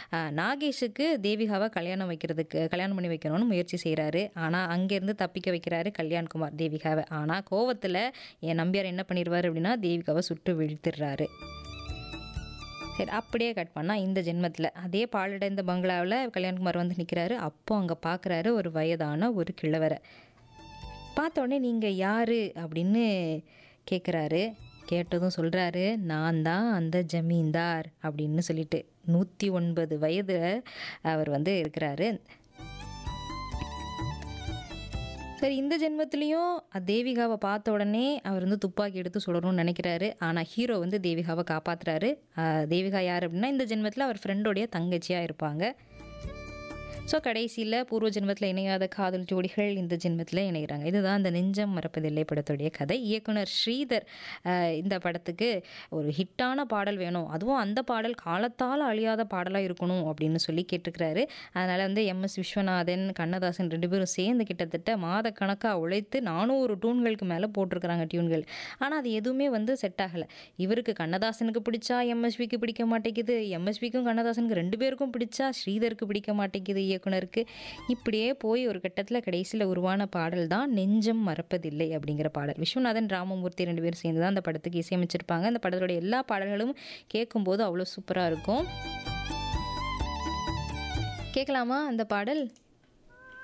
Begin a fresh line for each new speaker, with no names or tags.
அஹ், நாகேஷுக்கு தேவிகாவை கல்யாணம் வைக்கிறதுக்கு கல்யாணம் பண்ணி வைக்கணும்னு முயற்சி செய்கிறாரு ஆனால் அங்கேருந்து தப்பிக்க வைக்கிறாரு கல்யாண்குமார் தேவிகாவை ஆனால் கோவத்தில் என் நம்பியார் என்ன பண்ணிடுவார் அப்படின்னா தேவிகாவை சுட்டு வீழ்த்திடுறாரு சரி அப்படியே கட் பண்ணால் இந்த ஜென்மத்தில் அதே பாலடைந்த பங்களாவில் கல்யாண்குமார் வந்து நிற்கிறாரு அப்போ அங்கே பார்க்குறாரு ஒரு வயதான ஒரு கிழவரை பார்த்த உடனே நீங்கள் யார் அப்படின்னு கேட்குறாரு கேட்டதும் சொல்கிறாரு நான் தான் அந்த ஜமீன்தார் அப்படின்னு சொல்லிட்டு நூற்றி ஒன்பது வயது அவர் வந்து இருக்கிறாரு சரி இந்த ஜென்மத்திலையும் தேவிகாவை பார்த்த உடனே அவர் வந்து துப்பாக்கி எடுத்து சுடணும்னு நினைக்கிறாரு ஆனால் ஹீரோ வந்து தேவிகாவை காப்பாத்துறாரு அஹ் தேவிகா யார் அப்படின்னா இந்த ஜென்மத்தில் அவர் ஃப்ரெண்டோடைய தங்கச்சியாக இருப்பாங்க ஸோ கடைசியில் பூர்வ ஜென்மத்தில் இணையாத காதல் ஜோடிகள் இந்த ஜென்மத்தில் இணைகிறாங்க இதுதான் அந்த நெஞ்சம் மறப்பதில்லை படத்துடைய கதை இயக்குனர் ஸ்ரீதர் அஹ், இந்த படத்துக்கு ஒரு ஹிட்டான பாடல் வேணும் அதுவும் அந்த பாடல் காலத்தால் அழியாத பாடலாக இருக்கணும் அப்படின்னு சொல்லி கேட்டுக்கிறாரு அதனால் வந்து எம்எஸ் விஸ்வநாதன் கண்ணதாசன் ரெண்டு பேரும் சேர்ந்து கிட்டத்தட்ட மாதக்கணக்காக உழைத்து நானூறு டூன்களுக்கு மேலே போட்டிருக்கிறாங்க டியூன்கள் ஆனால் அது எதுவுமே வந்து செட் ஆகலை இவருக்கு கண்ணதாசனுக்கு பிடிச்சா எம்எஸ்விக்கு பிடிக்க மாட்டேங்குது எம்எஸ்விக்கும் கண்ணதாசனுக்கு ரெண்டு பேருக்கும் பிடிச்சா ஸ்ரீதருக்கு பிடிக்க மாட்டேங்குது இயக்குனருக்கு இப்படியே போய் ஒரு கட்டத்தில் கடைசியில் உருவான பாடல் தான் நெஞ்சம் மறப்பதில்லை அப்படிங்கிற பாடல் விஸ்வநாதன் ராமமூர்த்தி ரெண்டு பேரும் சேர்ந்து தான் அந்த படத்துக்கு இசையமைச்சிருப்பாங்க அந்த படத்தோட எல்லா பாடல்களும் கேட்கும்போது அவ்வளோ சூப்பராக இருக்கும் கேட்கலாமா அந்த பாடல்